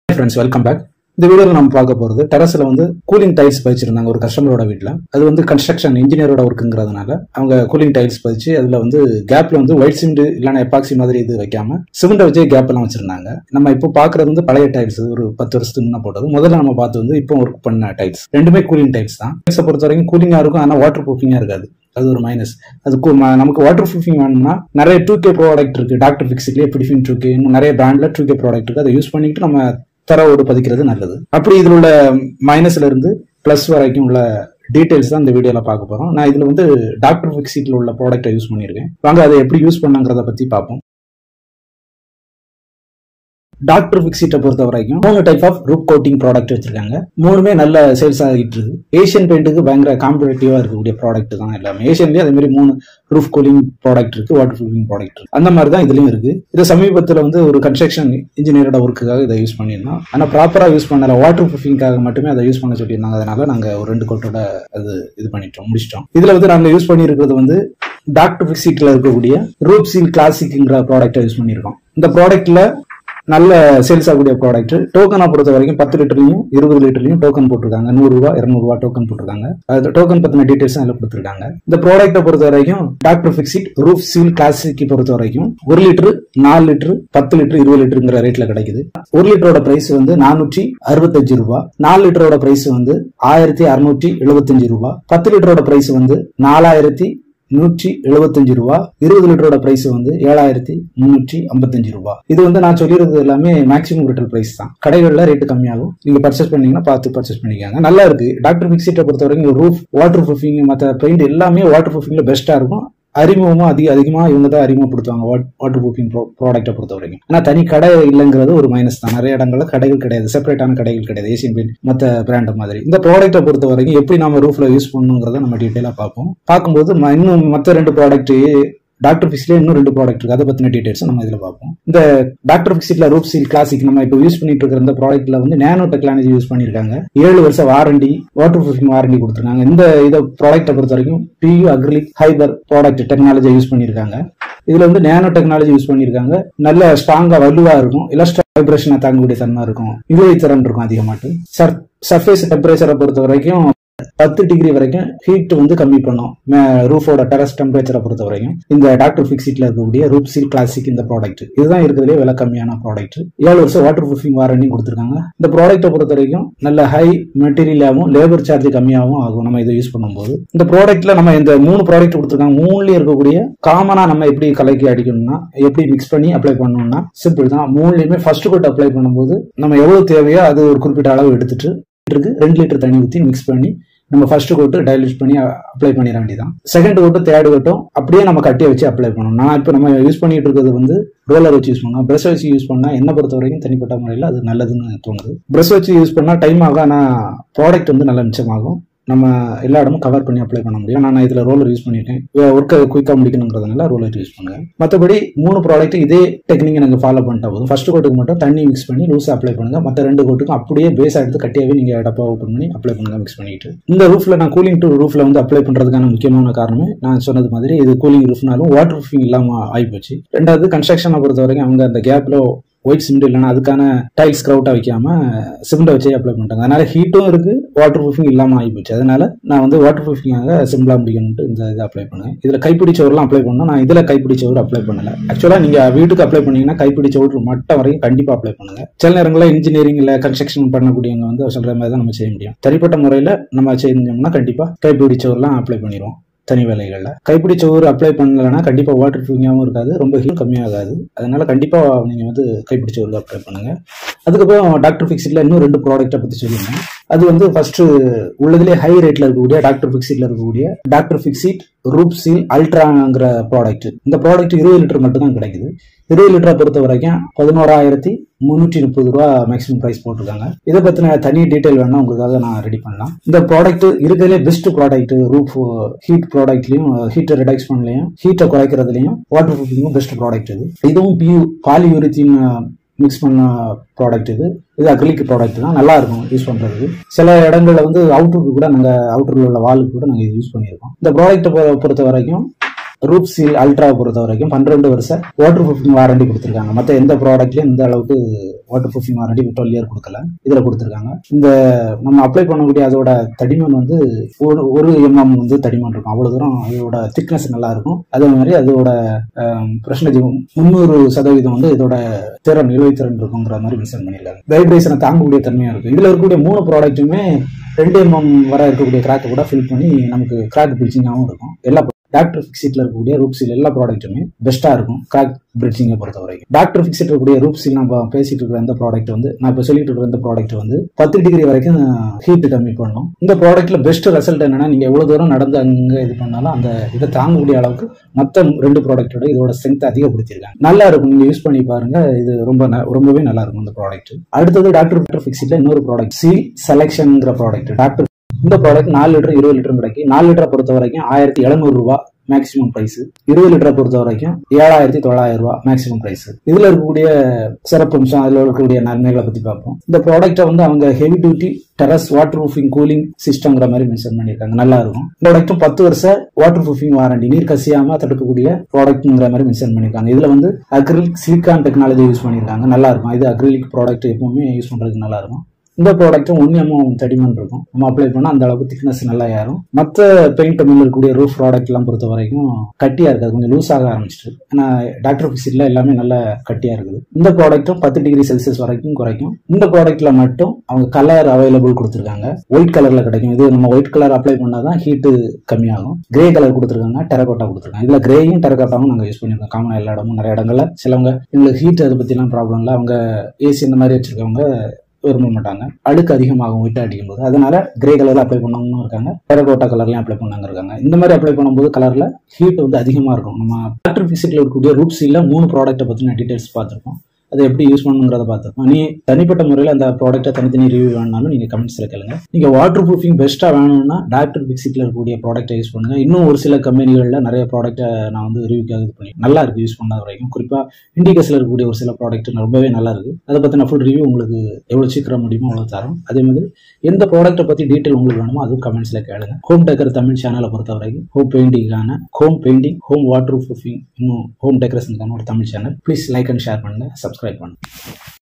friends welcome back இந்த வீடியோவில் நம்ம பார்க்க போகிறது டெரஸில் வந்து கூலிங் டைல்ஸ் பதிச்சிருந்தாங்க ஒரு கஸ்டமரோட வீட்டில் அது வந்து கன்ஸ்ட்ரக்ஷன் இன்ஜினியரோட ஒர்க்குங்கிறதுனால அவங்க கூலிங் டைல்ஸ் பதிச்சு அதில் வந்து கேப்ல வந்து ஒயிட் சிமெண்ட் இல்லைன்னா எப்பாக்சி மாதிரி இது வைக்காம சிமெண்ட் வச்சே கேப் எல்லாம் வச்சிருந்தாங்க நம்ம இப்போ பார்க்கறது வந்து பழைய டைல்ஸ் ஒரு பத்து வருஷத்துக்கு முன்ன போட்டது முதல்ல நம்ம பார்த்து வந்து இப்போ ஒர்க் பண்ண டைல்ஸ் ரெண்டுமே கூலிங் டைல்ஸ் தான் டைல்ஸை பொறுத்த வரைக்கும் கூலிங்காக இருக்கும் ஆனால் வாட்டர் ப்ரூஃபிங்காக இருக்காது அது ஒரு மைனஸ் அது கு- ம- நமக்கு வாட்டர் ப்ரூஃபிங் வேணும்னா நிறைய டூ கே ப்ராடக்ட் இருக்கு டாக்டர் ஃபிக்ஸிலே பிடிஃபின் டூ கே இன்னும் நிறைய பிராண்ட்ல டூ கே ப்ராடக்ட் இருக்கு அதை யூஸ் பண்ணிட்டு நம்ம தரவோடு பதிக்கிறது நல்லது அப்படி இதில் உள்ள மைனஸ்ல இருந்து பிளஸ் வரைக்கும் உள்ள டீடைல்ஸ் தான் இந்த வீடியோல பார்க்க போறோம் நான் இதுல வந்து டாக்டர் ஃபிக்ஸிட்ல உள்ள ப்ராடக்ட்டை யூஸ் பண்ணியிருக்கேன் வாங்க அதை எப்படி யூஸ் பண்ணங்கிறத பத்தி பார்ப்போம் டாக்டர் ஃபிக்ஸிட்டை பொறுத்த வரைக்கும் மூணு type of roof coating product வச்சிருக்காங்க மூணுமே நல்ல சேல்ஸ் ஆகிட்டு இருக்கு ஏஷியன் பெயிண்ட்டுக்கு பயங்கர காம்படேட்டிவா இருக்கக்கூடிய ப்ராடக்ட் தான் எல்லாமே ஏஷியன்லயே அதே மாதிரி மூணு ரூஃப் கூலிங் ப்ராடக்ட் இருக்கு வாட்டர் ப்ரூஃபிங் ப்ராடக்ட் இருக்கு அந்த மாதிரி தான் இதுலயும் இருக்கு இது சமீபத்தில் வந்து ஒரு கன்ஸ்ட்ரக்ஷன் இன்ஜினியரோட ஒர்க்குக்காக இதை யூஸ் பண்ணியிருந்தோம் ஆனால் ப்ராப்பரா யூஸ் பண்ணல வாட்டர் ப்ரூஃபிங்காக மட்டுமே அதை யூஸ் பண்ண சொல்லியிருந்தாங்க அதனால நாங்க ஒரு ரெண்டு கோட்டோட அது இது பண்ணிட்டோம் முடிச்சிட்டோம் இதுல வந்து நாங்க யூஸ் பண்ணியிருக்கிறது வந்து டாக்டர் ஃபிக்ஸிட்ல இருக்கக்கூடிய ரூப் சீல் கிளாசிக்ங்கிற ப்ராடக்ட்டை யூஸ் பண்ணியிருக்கோம் இந்த ப்ராடக்ட்ல நல்ல சேல்ஸ் ஆகக்கூடிய ப்ராடக்ட் டோக்கனை பொறுத்த வரைக்கும் பத்து லிட்டர்லையும் இருபது லிட்டர்லையும் டோக்கன் போட்டிருக்காங்க நூறு ரூபா இருநூறு ரூபா டோக்கன் போட்டிருக்காங்க அது டோக்கன் பத்தின டீடைல்ஸ் அதில் கொடுத்துருக்காங்க இந்த ப்ராடக்ட்டை பொறுத்த வரைக்கும் Doctor Fixit roof seal classic பொறுத்த வரைக்கும் ஒரு லிட்டர் நாலு லிட்டர் பத்து லிட்டர் இருபது லிட்டருங்கிற ரேட்ல கிடைக்குது ஒரு லிட்டரோட பிரைஸ் வந்து நானூற்றி அறுபத்தஞ்சு ரூபாய் நாலு லிட்டரோட பிரைஸ் வந்து ஆயிரத்தி அறுநூற்றி எழுபத்தஞ்சு ரூபாய் பத்து லிட்டரோட பிரைஸ் வந்து நாலாயிரத்தி நூற்றி எழுபத்தஞ்சு ரூபா இருபது லிட்டரோட பிரைஸ் வந்து ஏழாயிரத்தி முன்னூற்றி ஐம்பத்தஞ்சு ரூபா இது வந்து நான் சொல்லியிருக்கிறது எல்லாமே மேக்ஸிமம் ரிட்டல் பிரைஸ் தான் கடைகளில் ரேட்டு கம்மியாகும் நீங்க பர்ச்சேஸ் பண்ணீங்கன்னா பார்த்து பர்ச்சேஸ் பண்ணிக்கோங்க நல்லா இருக்கு டாக்டர் பிக்ஸிட்டை பொறுத்த வரைக்கும் ரூஃப் வாட்டர் ப்ரூஃபிங் மற்ற பெயிண்ட் எல்லாமே வாட்டர் ப்ரூஃபிங்ல பெஸ்டா இருக்கும் அறிமுகமும் அதிக அதிகமா இவங்க தான் அறிமுகப்படுத்துவாங்க வாட்டர் ப்ரூஃபிங் ப்ராடக்ட்டை பொறுத்த வரைக்கும் ஆனா தனி கடை இல்லைங்கிறது ஒரு மைனஸ் தான் நிறைய இடங்கள்ல கடைகள் கிடையாது செப்பரேட்டான கடைகள் கிடையாது ஏசியன் பெயிண்ட் மற்ற பிராண்ட் மாதிரி இந்த ப்ராடக்ட்டை பொறுத்த வரைக்கும் எப்படி நம்ம ரூஃப்ல யூஸ் பண்ணணுங்கிறத நம்ம டீட்டெயிலாக பார்ப்போம் பார்க்கும்போது ம- இன்னும் மற்ற ரெண்டு ப்ராடக்ட் டாக்டர் ஃபிக்ஸ்ல இன்னும் ரெண்டு ப்ராடக்ட் இருக்கு அதை பத்தின டீடைல்ஸ் நம்ம இதுல பார்ப்போம் இந்த டாக்டர் ஃபிக்ஸ்ல ரூப் சீல் கிளாசிக் நம்ம இப்போ யூஸ் பண்ணிட்டு இருக்கிற இந்த ப்ராடக்ட்ல வந்து நேனோ டெக்னாலஜி யூஸ் பண்ணிருக்காங்க ஏழு வருஷம் வாரண்டி வாட்டர் ப்ரூஃபிங் வாரண்டி கொடுத்துருக்காங்க இந்த இதை ப்ராடக்ட்டை பொறுத்த வரைக்கும் PU acrylic hybrid product technology use பண்ணிருக்காங்க இதுல வந்து நேனோ டெக்னாலஜி யூஸ் பண்ணிருக்காங்க நல்ல ஸ்ட்ராங்கா வலுவா இருக்கும் எலஸ்ட்ரா வைப்ரேஷனை தாங்கக்கூடிய தன்மை இருக்கும் இழுவை திறன் இருக்கும் அதிகமாட்டு சர்ஃபேஸ் டெம்பரேச்சரை பொறுத்த வரைக்கும் பத்து டிகிரி வரைக்கும் ஹீட் வந்து கம்மி பண்ணும் ரூஃபோட டெரஸ் டெம்பரேச்சரை பொறுத்த வரைக்கும் இந்த டாக்டர் ஃபிக்ஸிட்ல இருக்கக்கூடிய ரூப் சீல் கிளாசிக் இந்த ப்ராடக்ட் இதுதான் இருக்கிறதுலே விலை கம்மியான ப்ராடக்ட் ஏழு வருஷம் வாட்டர் ப்ரூஃபிங் வாரண்டி கொடுத்துருக்காங்க இந்த ப்ராடக்ட்டை பொறுத்த வரைக்கும் நல்ல ஹை மெட்டீரியலாகவும் லேபர் சார்ஜ் கம்மியாகவும் ஆகும் நம்ம இதை யூஸ் பண்ணும்போது இந்த ப்ராடக்ட்ல நம்ம இந்த மூணு ப்ராடக்ட் கொடுத்துருக்காங்க மூணுலயும் இருக்கக்கூடிய காமனா நம்ம எப்படி கலக்கி அடிக்கணும்னா எப்படி மிக்ஸ் பண்ணி அப்ளை பண்ணணும்னா சிம்பிள் தான் மூணுலயுமே ஃபர்ஸ்ட் கோட் அப்ளை பண்ணும்போது நம்ம எவ்வளவு தேவையோ அது ஒரு குறிப்பிட்ட அளவு எடுத்துட்டு லிட்டருக்கு ரெண்டு லிட்டர் தண்ணி ஊற்றி மிக்ஸ் பண்ணி நம்ம ஃபர்ஸ்ட் கோட்டு டைல்யூட் பண்ணி அப்ளை பண்ணிட வேண்டியதான் செகண்ட் கோட்டு தேர்ட் கோட்டும் அப்படியே நம்ம கட்டியை வச்சு அப்ளை பண்ணணும் நான் இப்போ நம்ம யூஸ் பண்ணிட்டு இருக்கிறது வந்து ரோலர் வச்சு யூஸ் பண்ணோம் ப்ரஷ் வச்சு யூஸ் பண்ணா என்ன பொறுத்த வரைக்கும் தனிப்பட்ட முறையில் அது நல்லதுன்னு தோணுது ப்ரஷ் வச்சு யூஸ் பண்ணா டைம் ஆகும் ஆனால் ப்ராடக்ட் வந்து நல்லா மிச்சமாகும் நம்ம எல்லா இடமும் கவர் பண்ணி அப்ளை பண்ண முடியும் நான் இதில் ரோலர் யூஸ் பண்ணியிருக்கேன் ஒர்க்கை குயிக்காக முடிக்கணுங்கிறதுனால ரோலர் யூஸ் பண்ணுவேன் மற்றபடி மூணு ப்ராடக்ட் இதே டெக்னிக் எனக்கு ஃபாலோ பண்ணிட்டா போதும் ஃபர்ஸ்ட் கோட்டுக்கு மட்டும் தண்ணி மிக்ஸ் பண்ணி லூஸாக அப்ளை பண்ணுங்க மற்ற ரெண்டு கோட்டுக்கும் அப்படியே பேஸ் எடுத்து கட்டியாவே நீங்கள் டப்பா ஓப்பன் பண்ணி அப்ளை பண்ணுங்க மிக்ஸ் பண்ணிட்டு இந்த ரூஃப்ல நான் கூலிங் டு ரூஃப்ல வந்து அப்ளை பண்றதுக்கான முக்கியமான காரணமே நான் சொன்னது மாதிரி இது கூலிங் ரூஃப்னாலும் வாட்டர் ப்ரூஃபிங் இல்லாமல் ஆகிப்போச்சு ரெண்டாவது கன்ஸ்ட்ரக்ஷனை பொறுத்த வரைக்கும் அவங்க அந்த கேப்ல ஒயிட் சிமெண்ட் இல்லைன்னா அதுக்கான டைல்ஸ் கிரவுட்டா வைக்காம சிமெண்ட் வச்சே அப்ளை பண்ணிட்டாங்க அதனால ஹீட்டும் இருக்கு வாட்டர் ப்ரூஃபிங் இல்லாம ஆகி போச்சு அதனால நான் வந்து வாட்டர் ப்ரூஃபிங்காக சிம்பிளா முடிக்கணும்ட்டு இந்த இதை அப்ளை பண்ணேன் இதுல கைப்பிடி சோறுலாம் அப்ளை பண்ணோம் நான் இதுல கைப்பிடி சோறு அப்ளை பண்ணல ஆக்சுவலா நீங்க வீட்டுக்கு அப்ளை பண்ணீங்கன்னா கைப்பிடி சோறு மட்டம் வரைக்கும் கண்டிப்பா அப்ளை பண்ணுங்க சில நேரங்களில் இன்ஜினியரிங் இல்ல கன்ஸ்ட்ரக்ஷன் பண்ணக்கூடியவங்க வந்து சொல்ற மாதிரி தான் நம்ம செய்ய முடியும் தனிப்பட்ட முறையில நம்ம செஞ்சோம்னா கண்டிப்பா கைப்பிடி சோறுலாம் அப்ளை பண்ணிடுவோம் தனி வேலைகளில் கைப்பிடி சோறு அப்ளை பண்ணலைன்னா கண்டிப்பாக வாட்டர் ப்ரூஃபிங்காகவும் இருக்காது ரொம்ப ஹீட் கம்மியாகாது அதனால கண்டிப்பாக நீங்கள் வந்து கைப்பிடி சோறு அப்ளை பண்ணுங்க அதுக்கப்புறம் டாக்டர் ஃபிக்ஸிட்ல இன்னும் ரெண்டு ப்ராடக்ட்டை பற்றி சொல்லியிருந்தேன் அது வந்து ஃபர்ஸ்ட் உள்ளதுலேயே ஹை ரேட்ல இருக்கக்கூடிய டாக்டர் ஃபிக்ஸிட்ல இருக்கக்கூடிய டாக்டர் ஃபிக்ஸிட் ரூப் சீல் அல்ட்ராங்கிற ப்ராடக்ட் இந்த ப்ராடக்ட் இருபது லிட்டர் மட்டும் தான் கிடைக்குது இருபது லிட்டரை பொறுத்த வரைக்கும் பதினோராயிரத்தி முந்நூற்றி முப்பது ரூபா மேக்ஸிமம் ப்ரைஸ் போட்டிருக்காங்க இதை பற்றின தனி டீட்டெயில் வேணா உங்களுக்காக நான் ரெடி பண்ணலாம் இந்த ப்ராடக்ட் இருக்கிறதுலே பெஸ்ட் ப்ராடக்ட் ரூப் ஹீட் ப்ராடக்ட்லையும் ஹீட்டை ரிடக்ஸ் பண்ணலையும் ஹீட்டை குறைக்கிறதுலையும் வாட்டர் ப்ரூஃபிங்கும் பெஸ்ட் ப்ராடக்ட் இது இதுவும் பியூ பாலியூரித்தின் மிக்ஸ் பண்ண ப்ராடக்ட் இது இது அக்ரிலிக் ப்ராடக்ட் தான் நல்லா இருக்கும் யூஸ் பண்றதுக்கு சில இடங்கள்ல வந்து அவுட்டருக்கு கூட நாங்கள் அவுட்டரில் உள்ள வாலுக்கு கூட நாங்கள் இது யூஸ் பண்ணியிருக்கோம் இந்த ப்ராடக்ட்டை பொறுத்த வரைக்கும் ரூப் சீல் அல்ட்ரா பொறுத்த வரைக்கும் பன்னிரெண்டு வருஷம் வாட்டர் ப்ரூஃபிங் வாரண்டி கொடுத்துருக்காங்க மற்ற எந்த ப்ராடக்ட்லயும் இந்த அளவுக்கு water proofing warranty twelve year கொடுக்கல இதுல கொடுத்துருக்காங்க இந்த நம்ம அப்ளை பண்ணக்கூடிய அதோட தடிமன் வந்து ஒரு ஒரு எம்எம் வந்து தடிமன் இருக்கும் அவ்வளவு தூரம் இதோட திக்னஸ் நல்லா இருக்கும் அதே மாதிரி அதோட பர்சன்டேஜ் முந்நூறு சதவீதம் வந்து இதோட திறன் நிலுவைத்திறன் இருக்குங்கிற மாதிரி மென்ஷன் பண்ணியிருக்காங்க வைப்ரேஷனை தாங்கக்கூடிய தன்மையா இருக்கும் இதுல இருக்கக்கூடிய மூணு ப்ராடக்ட்டுமே ரெண்டு எம்எம் வர இருக்கக்கூடிய கிராக்கை கூட ஃபில் பண்ணி நமக்கு கிராக் பிரிச்சிங்காகவும் இருக்கும் எல்லா டாக்டர் ஃபிக்ஸிட்ல இருக்கக்கூடிய ரூப்ஸில் எல்லா ப்ராடக்ட்டுமே பெஸ்ட்டாக இருக்கும் கிராக் பிரிட்ஜிங்கை பொறுத்த வரைக்கும் டாக்டர் ஃபிக்ஸிட் இருக்கக்கூடிய ரூப்ஸில் நம்ம பேசிட்டு இருக்கிற இந்த ப்ராடக்ட் வந்து நான் இப்போ சொல்லிட்டு இருக்கிற இந்த ப்ராடக்ட் வந்து பத்து டிகிரி வரைக்கும் ஹீட் கம்மி பண்ணும் இந்த ப்ராடக்ட்ல பெஸ்ட் ரிசல்ட் என்னன்னா நீங்க எவ்வளவு தூரம் நடந்து அங்க இது பண்ணாலும் அந்த இதை தாங்கக்கூடிய அளவுக்கு மற்ற ரெண்டு ப்ராடக்ட்டோட இதோட ஸ்ட்ரென்த் அதிகப்படுத்திருக்காங்க நல்லா இருக்கும் நீங்க யூஸ் பண்ணி பாருங்க இது ரொம்ப ந- ரொம்பவே நல்லா இருக்கும் இந்த ப்ராடக்ட் அடுத்தது டாக்டர் ஃபிக்ஸிட்ல இன்னொரு ப்ராடக்ட் சி செலெக்ஷன்ங்கிற ப்ராடக்ட் டாக்டர் இந்த ப்ராடக்ட் நாலு லிட்டர் இருபது லிட்டர் கிடைக்கும் நாலு லிட்டரை பொறுத்த வரைக்கும் ஆயிரத்தி எழுநூறு ரூபாய் மேக்ஸிமம் பிரைஸ் இருபது லிட்டரை பொறுத்த வரைக்கும் ஏழாயிரத்தி தொள்ளாயிரம் ரூபாய் மேக்ஸிமம் பிரைஸ் இதுல இருக்கக்கூடிய சிறப்பம்சம் அதுல இருக்கக்கூடிய நன்மைகளை பத்தி பார்ப்போம் இந்த ப்ராடக்ட்டை வந்து அவங்க heavy duty terrace water proofing cooling சிஸ்டம்ங்கிற மாதிரி மென்ஷன் பண்ணியிருக்காங்க நல்லா இருக்கும் இந்த ப்ராடக்ட்டும் பத்து வருஷம் வாட்டர் ப்ரூஃபிங் வாரண்டி நீர் கசியாம தடுக்கக்கூடிய ப்ராடக்ட்ங்கிற மாதிரி மென்ஷன் பண்ணியிருக்காங்க இதுல வந்து அக்ரிலிக் சிலிக்கான் டெக்னாலஜி யூஸ் பண்ணியிருக்காங்க நல்லா இருக்கும் இது அக்ரிலிக் ப்ராடக்ட் எப்பவுமே யூஸ் பண்றதுக்கு நல்லா இருக்கும் இந்த ப்ராடக்ட்டும் ஒன் எம்எம் தடிமன் இருக்கும் நம்ம அப்ளை பண்ணால் அந்த அளவுக்கு திக்னஸ் நல்லா ஏறும் மற்ற பெயிண்ட் கம்பெனியில் இருக்கக்கூடிய ரூஃப் ப்ராடக்ட்லாம் பொறுத்த வரைக்கும் கட்டியாக இருக்காது கொஞ்சம் லூஸ் ஆக ஆரம்பிச்சிட்டு ஏன்னா டாக்டர் பிக்சிட்ல எல்லாமே நல்ல கட்டியாக இருக்குது இந்த ப்ராடக்ட்டும் பத்து டிகிரி செல்சியஸ் வரைக்கும் குறைக்கும் இந்த ப்ராடக்ட்ல மட்டும் அவங்க கலர் அவைலபிள் கொடுத்துருக்காங்க ஒயிட் கலர்ல கிடைக்கும் இது நம்ம ஒயிட் கலர் அப்ளை பண்ணாதான் ஹீட்டு கம்மியாகும் கிரே கலர் கொடுத்துருக்காங்க டெரகோட்டா கொடுத்துருக்காங்க இதுல கிரேயும் டெரகோட்டாவும் நாங்கள் யூஸ் பண்ணியிருக்கோம் காமன் எல்லா இடமும் நிறைய இடங்கள்ல சிலவங்க எங்களுக்கு ஹீட் அதை பற்றிலாம் ப்ராப்ளம் இல்லை அவங்க ஏசி இந்த மாதிரி வச்சிருக்கவங்க விரும்ப மாட்டாங்க அழுக்கு அதிகமாகும் ஒயிட்டா அடிக்கும் போது அதனால கிரே கலர்ல அப்ளை பண்ணவங்களும் இருக்காங்க டெரகோட்டா கலர்லயும் அப்ளை பண்ணவங்க இருக்காங்க இந்த மாதிரி அப்ளை பண்ணும்போது கலர்ல ஹீட் வந்து அதிகமா இருக்கும் நம்ம டாக்டர் பிசிக்ல இருக்கக்கூடிய ரூப்ஸில் மூணு ப்ராடக்ட்டை பத்தின டீடைல்ஸ் பார்த்திருப்போம் அதை எப்படி யூஸ் பண்ணுங்கிறத பார்த்துருப்போம் நீ தனிப்பட்ட முறையில் அந்த ப்ராடக்ட்டை தனித்தனி ரிவ்யூ வேணுனாலும் நீங்கள் கமெண்ட்ஸில் கேளுங்க நீங்கள் வாட்டர் ப்ரூஃபிங் பெஸ்ட்டாக வேணும்னா டாக்டர் பிக்ஸிக்கில் இருக்கக்கூடிய ப்ராடக்ட்டை யூஸ் பண்ணுங்க இன்னும் ஒரு சில கம்பெனிகளில் நிறைய ப்ராடக்ட்டை நான் வந்து ரிவ்யூக்காக இது பண்ணி நல்லா இருக்கு யூஸ் பண்ணாத வரைக்கும் குறிப்பாக இண்டிகஸில் இருக்கக்கூடிய ஒரு சில ப்ராடக்ட் ரொம்பவே நல்லா இருக்கு அதை பற்றின ஃபுல் ரிவ்யூ உங்களுக்கு எவ்வளோ சீக்கிரம் முடியுமோ அவ்வளோ தரும் அதே மாதிரி எந்த ப்ராடக்ட்டை பற்றி டீட்டெயில் உங்களுக்கு வேணுமோ அதுவும் கமெண்ட்ஸில் கேளுங்க ஹோம் டெக்கர் தமிழ் சேனலை பொறுத்த வரைக்கும் ஹோம் பெயிண்டிங்கான home painting home water proofing இன்னும் ஹோம் டெக்கரேஷனுக்கான ஒரு Tamil channel please like and share பண்ணுங்க சப்ஸ்கிரைப் பண்ணுங்க